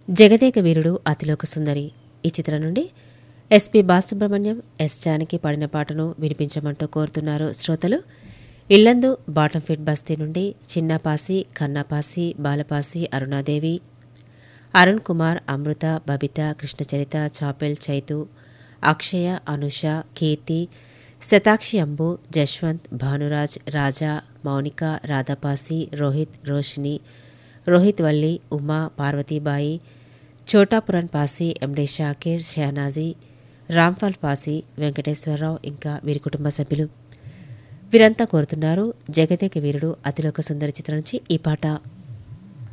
జగదేక వీరుడు అతిలోక సుందరి ఈ చిత్రం నుండి ఎస్పి బాలసుబ్రహ్మణ్యం ఎస్ జానకి పాడిన పాటను వినిపించమంటూ కోరుతున్నారు శ్రోతలు ఇల్లందు బాటం ఫిట్ బస్తీ నుండి చిన్నపాసి కన్నపాసి బాలపాసి అరుణాదేవి అరుణ్ కుమార్ అమృత బబిత కృష్ణచరిత చాపెల్ చైతు అక్షయ అనుష కీర్తి శతాక్షి అంబు జశ్వంత్ భానురాజ్ రాజా మౌనిక రాధాపాసి రోహిత్ రోషిని రోహిత్ వల్లి ఉమా పార్వతీబాయి చోటాపురన్ పాసి ఎండి షాకీర్ షహనాజీ రాంఫల్ పాసి వెంకటేశ్వరరావు ఇంకా వీరి కుటుంబ సభ్యులు వీరంతా కోరుతున్నారు జగదేక వీరుడు అతిలోక సుందరి చిత్రం నుంచి ఈ పాట